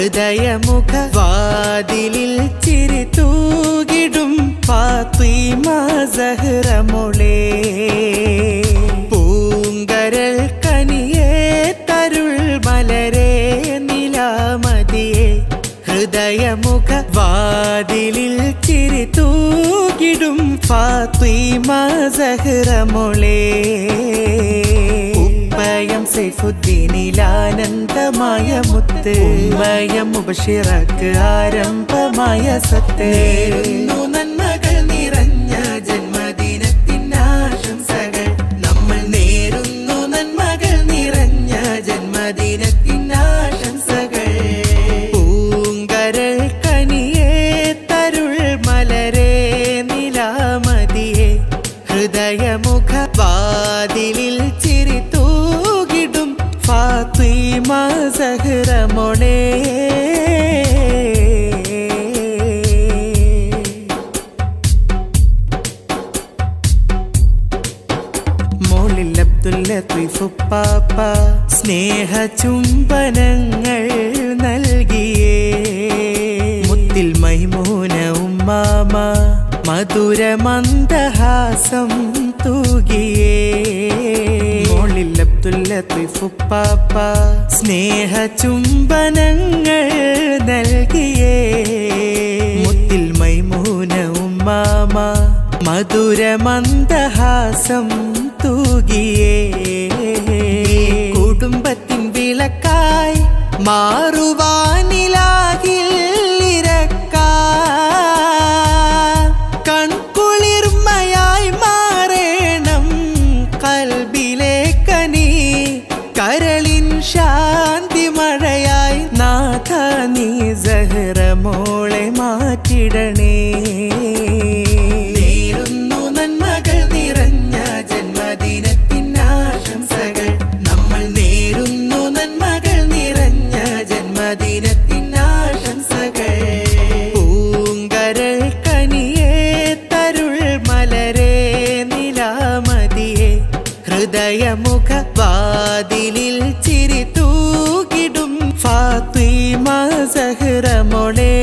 ഹൃദയമുഖ വാതിലിൽ ചിരി തൂകിടും ഫാത്തിമ സഹ്റമൊളേ പൂങ്കരൽ കനിയേ തരുൾ മലരേ നിലാമതിയേ ഹൃദയമുഖ വാതിലിൽ ചിരി തൂകിടും ഫാത്തിമ സഹ്റമൊളേ ഉപ്പയം സൈഫുദ്ദീനിലാനന്ദമായ മുത്ത് ഉമ്മയം മുബഷിറക്ക് ആരംഭമായ സത്ത് നേരുന്നു നന്മകൾ നിറഞ്ഞ ജന്മദിനത്തിനാശംസകൾ നമ്മൾ നേരുന്നു നന്മകൾ നിറഞ്ഞ ജന്മദിനത്തിനാശംസകൾ പൂങ്കരൾ കനിയേ തരുൾ മലരേ നിലാമതിയേ ഹൃദയമുഖ വാതിലിൽ ചിരി തൂകിടും ഫാത്തിമ സഹ്റമൊളേ മോളിൽ അബ്ദുൽ ലത്തീഫ് പാപ്പ സ്നേഹ ചുംബനങ്ങൾ നൽകിയേ മുത്തിൽ മൈമൂന ഉമ്മാമ മധുര മന്ദഹാസം തൂകിയേ മോളിൽ അബ്ദുൽ ലത്തീഫ് പാപ്പ സ്നേഹ ചുംബനങ്ങൾ നൽകിയേ മുത്തിൽ മൈമൂന ഉമ്മാമ മധുര മന്ദഹാസം തൂകിയേ കുടുംബത്തിൻ വിളക്കായി മാറുവാനിലാകിൽ ഇരക്കാ കൺകുളിർമയായി മാറേണം കൽബിലെ കനി കരളിൻ ശാന്തി മഴയായി നാഥ നീ സഹ്റമോളെ മാറ്റിടണേ നേരുന്നു നന്മകൾ നിറഞ്ഞ ജന്മദിനത്തിനാശംസകൾ നമ്മൾ നേരുന്നു നന്മകൾ നിറഞ്ഞ ജന്മദിനത്തിനാശംസകൾ പൂങ്കരൾ കനിയേ തരുൾ മലരേ നിലാമതിയേ ഹൃദയമുഖ വാതിലിൽ ചിരി തൂകിടും ഫാത്തിമ സഹ്റമൊളേ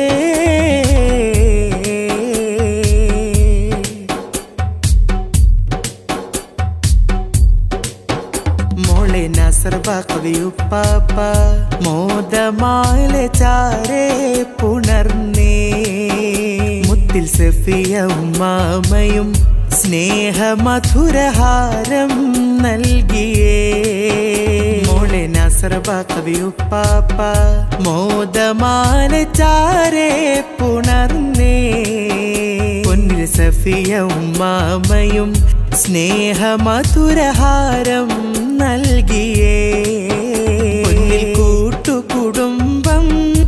മോളെ നസർ കവിയുപ്പാപ്പ മോദമാലെ ചാരേ പുണർന്നേ മുത്തിൽ സഫിയ ഉമ്മാമയും സ്നേഹമധുരഹാരം നൽകിയേ മോളെ നസർ കവിയുപ്പാപ്പ മോദമാലെ ചാരേ പുണർന്നേ പൊന്നിൽ സഫിയ ഉമ്മാമയും സ്നേഹമധുരഹാരം നൽകിയേ പൊന്നിൽ കൂട്ടുകുടുംബം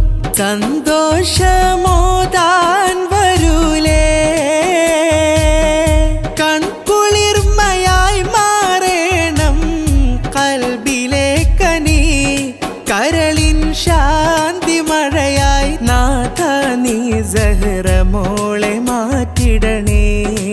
സന്തോഷമോതാൻ വരൂലേ കൺകുളിർമയായി മാറേണം കൽബിലെ കനി കരളിൻ ശാന്തി മഴയായി നാഥ നീ സഹ്റമോളെ മാറ്റിടണേ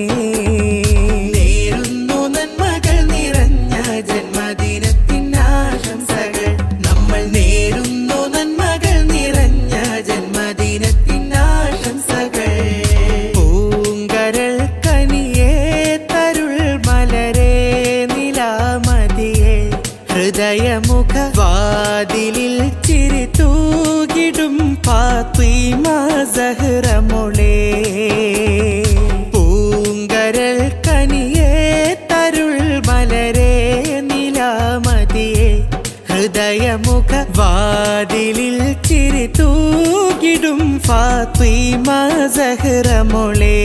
നേരുന്നു നന്മകൾ നിറഞ്ഞ ജന്മദിനത്തിനാശംസകൾ നമ്മൾ നേരുന്നു നന്മകൾ നിറഞ്ഞ ജന്മദിനത്തിനാശംസകൾ പൂങ്കരൾ കനിയേ തരുൾ മലരേ നിലാമതിയേ ഹൃദയമുഖ വാതിലിൽ ചിരി തൂകിടും ഫാത്തിമ സഹ്റമൊളേ പൂങ്കരൾ കനിയേ തരുൾ മലരേ നിലാമതിയേ ഹൃദയമുഖ വാതിലിൽ ചിരി തൂകിടും ഫാത്തിമ സഹ്റമൊളേ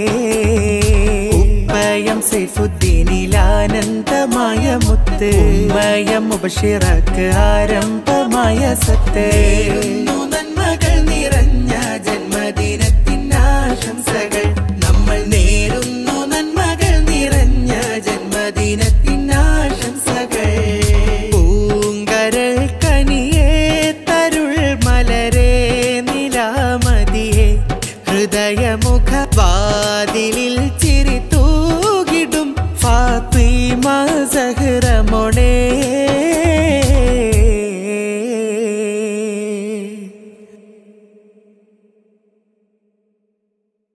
ഉപ്പയം സൈഫുദ്ദീനിലാനന്ദമായ മുത്ത് ഉമ്മയം മുബഷിറക്ക് ആരംഭമായ സത്ത് നന്മകൾ നിറഞ്ഞ ജന്മദിനത്തിനാശംസകൾ നമ്മൾ നേരുന്നു നന്മകൾ നിറഞ്ഞ ജന്മദിനത്തിനാശംസകൾ പൂങ്കരൾ കനിയേ തരുൾ മലരേ നിലാമതിയേ ഹൃദയമുഖ വാതിലിൽ